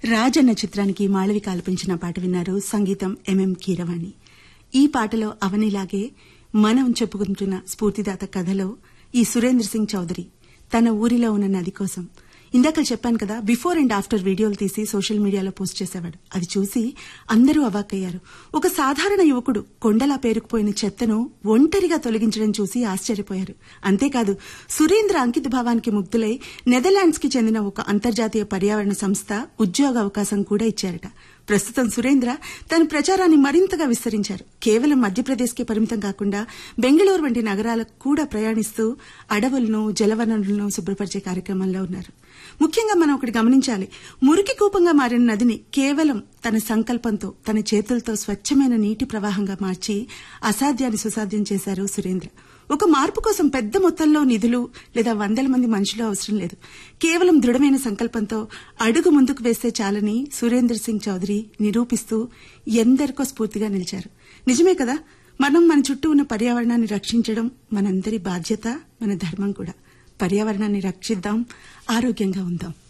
రాజన్న చిత్రానికి మాళవిక ఆలపించిన పాట విన్నారు సంగీతం ఎంఎం కీరవాణి ఈ పాటలో అవనిలాగే మనం చెప్పుకుంటున్న స్ఫూర్తిదాత కథలో ఈ సురేంద్ర సింగ్ చౌదరి తన ఊరిలో ఉన్న నది కోసం ఇందాక చెప్పాను కదా బిఫోర్ అండ్ ఆఫ్టర్ వీడియోలు తీసి సోషల్ మీడియాలో పోస్ట్ చేసేవాడు అది చూసి అందరూ అవాక్కయ్యారు ఒక సాధారణ యువకుడు కొండలా పేరుకుపోయిన చెత్తను ఒంటరిగా తొలగించడం చూసి ఆశ్చర్యపోయారు అంతేకాదు సురేంద్ర అంకిత భావానికి ముగ్ధులై నెదర్లాండ్స్ కి చెందిన ఒక అంతర్జాతీయ పర్యావరణ సంస్థ ఉద్యోగ అవకాశం కూడా ఇచ్చారట ప్రస్తుతం సురేంద్ర తన ప్రచారాన్ని మరింతగా విస్తరించారు కేవలం మధ్యప్రదేశ్కే పరిమితం కాకుండా బెంగళూరు వంటి నగరాలకు కూడా ప్రయాణిస్తూ అడవులను జలవనరులను శుభ్రపరిచే కార్యక్రమంలో ఉన్నారు ముఖ్యంగా మనం ఒకటి గమనించాలి మురికి కూపంగా మారిన నదిని కేవలం తన సంకల్పంతో తన చేతులతో స్వచ్ఛమైన నీటి ప్రవాహంగా మార్చి అసాధ్యాన్ని సుసాధ్యం చేశారు సురేంద్ర ఒక మార్పు కోసం పెద్ద మొత్తంలో నిధులు లేదా వందల మంది మనుషులు అవసరం లేదు కేవలం దృఢమైన సంకల్పంతో అడుగు ముందుకు వేస్తే చాలని సురేంద్ర సింగ్ చౌదరి నిరూపిస్తూ ఎందరికో స్ఫూర్తిగా నిలిచారు నిజమే కదా మనం మన చుట్టూ ఉన్న పర్యావరణాన్ని రక్షించడం మనందరి బాధ్యత మన ధర్మం కూడా పర్యావరణాన్ని రక్షిద్దాం ఆరోగ్యంగా ఉందాం